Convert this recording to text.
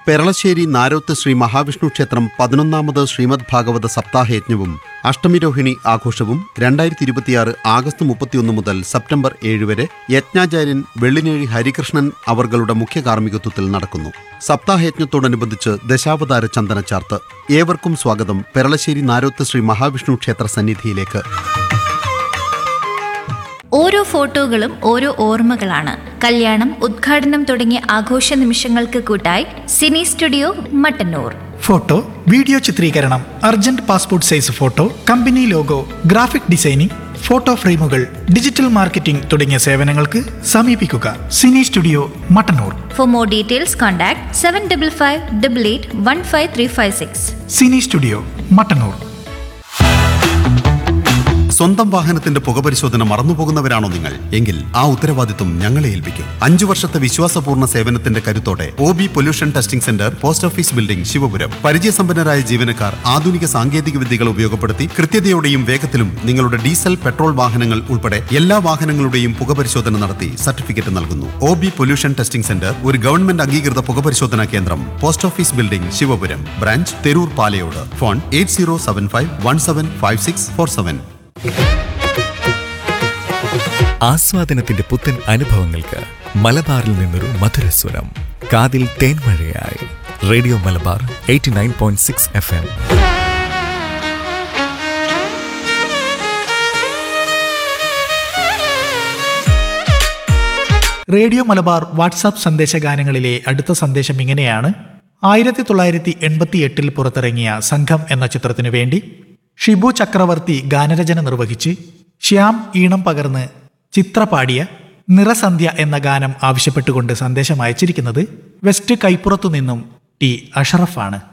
പെരളശ്ശേരി നാരോത്ത് ശ്രീ മഹാവിഷ്ണു ക്ഷേത്രം പതിനൊന്നാമത് ശ്രീമദ് ഭാഗവത സപ്താഹയജ്ഞവും അഷ്ടമിരോഹിണി ആഘോഷവും രണ്ടായിരത്തി ഇരുപത്തിയാറ് ആഗസ്റ്റ് മുപ്പത്തിയൊന്ന് മുതൽ സെപ്റ്റംബർ ഏഴ് വരെ യജ്ഞാചാര്യൻ വെള്ളിനേഴി ഹരികൃഷ്ണൻ അവർകളുടെ മുഖ്യ കാർമ്മികത്വത്തിൽ നടക്കുന്നു സപ്താഹയജ്ഞത്തോടനുബന്ധിച്ച് ദശാവതാര ചന്ദനച്ചാർത്ത് ഏവർക്കും സ്വാഗതം പെരളശ്ശേരി നാരോത്ത് ശ്രീ മഹാവിഷ്ണു ക്ഷേത്ര സന്നിധിയിലേക്ക് ഓരോ ഫോട്ടോകളും ഓരോ ഓർമ്മകളാണ് കല്യാണം ഉദ്ഘാടനം തുടങ്ങിയ ആഘോഷ നിമിഷങ്ങൾക്ക് കൂട്ടായി cine studio Mattannur photo video ചിത്രീകരണം urgent passport size photo company logo graphic designing photo ഫ്രെയിമുകൾ ഡിജിറ്റൽ മാർക്കറ്റിംഗ് തുടങ്ങിയ സേവനങ്ങൾക്ക് സമീപിക്കുക cine studio Mattannur for more details contact seven double five double eight one five three five six cine studio Mattannur സ്വന്തം വാഹനത്തിന്റെ പുകപരിശോധന മറന്നുപോകുന്നവരാണോ നിങ്ങൾ എങ്കിൽ ആ ഉത്തരവാദിത്വം ഞങ്ങളെ ഏൽപ്പിക്കും അഞ്ചു വർഷത്തെ വിശ്വാസപൂർണ്ണ സേവനത്തിന്റെ കരുത്തോടെ O B pollution testing centre post office building Sivapuram പരിചയസമ്പന്നരായ ജീവനക്കാർ ആധുനിക സാങ്കേതിക വിദ്യകൾ ഉപയോഗപ്പെടുത്തി കൃത്യതയോടെയും വേഗത്തിലും നിങ്ങളുടെ ഡീസൽ പെട്രോൾ വാഹനങ്ങൾ ഉൾപ്പെടെ എല്ലാ വാഹനങ്ങളുടെയും പുകപരിശോധന നടത്തി സർട്ടിഫിക്കറ്റ് നൽകുന്നു O B pollution testing centre ഒരു ഗവൺമെന്റ് അംഗീകൃത പുകപരിശോധനാ കേന്ദ്രം post office building Sivapuram branch Theroor Palayode phone eight zero seven five one seven five six four seven ആസ്വാദനത്തിന്റെ പുത്തൻ അനുഭവങ്ങൾക്ക് മലബാറിൽ നിന്നൊരു മധുരസ്വരം കാതിൽ തേൻമഴയായി radio Malabar eighty nine point six F M radio Malabar WhatsApp സന്ദേശഗാനങ്ങളിലെ അടുത്ത സന്ദേശം ഇങ്ങനെയാണ് ആയിരത്തി തൊള്ളായിരത്തി എൺപത്തി എട്ടിൽ പുറത്തിറങ്ങിയ സംഘം എന്ന ചിത്രത്തിനു വേണ്ടി ഷിബു ചക്രവർത്തി ഗാനരചന നിർവഹിച്ച് ശ്യാം ഈണം പകർന്ന് ചിത്ര പാടിയ നിറസന്ധ്യ എന്ന ഗാനം ആവശ്യപ്പെട്ടുകൊണ്ട് സന്ദേശം അയച്ചിരിക്കുന്നത് വെസ്റ്റ് കൈപ്പുറത്തു നിന്നും ടി അഷറഫാണ്